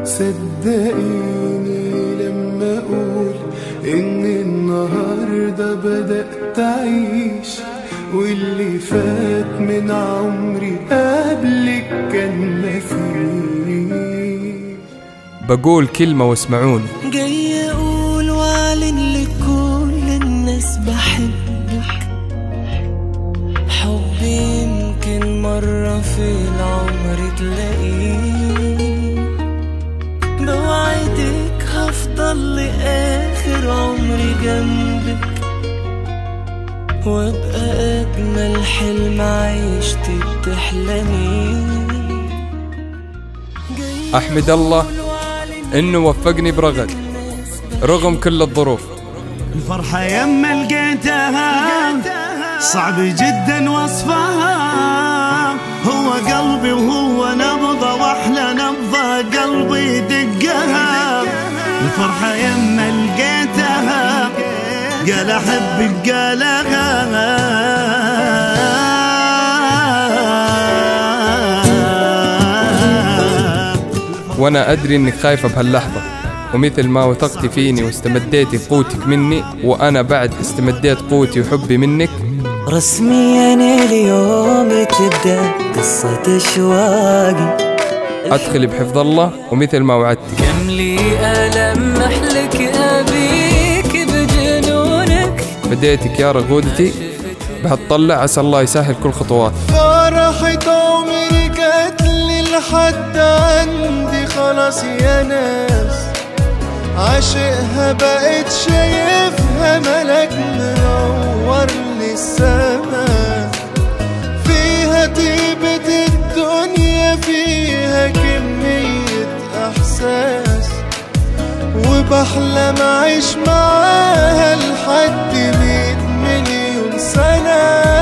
صدقيني لما اقول ان النهارده بدأت اعيش واللي فات من عمري قبلك كان مفيش بقول كلمة واسمعوني جاي اقول واعلن لكل الناس بحبك حبي يمكن مرة في العمر تلاقيه بوعدك هفضل لآخر عمري جنبك وابقى أجمل حلم عيشتي بتحلميه جاي أحمد الله أقول وأعلن إنه وفقني برغد للناس رغم كل الظروف الفرحة يما لقيتها صعب جدا وصفها هو قلبي وهو نبضة واحلى نبضة قلبي دقها الفرحة يما لقيتها قال احبك قالها وأنا أدري إنك خايفة بهاللحظة ومثل ما وثقتي فيني واستمديتي قوتك مني وأنا بعد استمديت قوتي وحبي منك رسميا اليوم تبدأ قصة أشواقي أدخلي بحفظ الله ومثل ما وعدتك كم لي ألمح لك أبيك بجنونك بديتك يا رغودتي بهالطلع عسى الله يسهل كل خطوات فرحة عمري جاتلي لحد عندي خلاص يا ناس عاشقها بقيت شايفها ملك منور لي السما فيها طيبة الدنيا فيها كمية إحساس وبحلم أعيش معاها لحد مية مليون سنة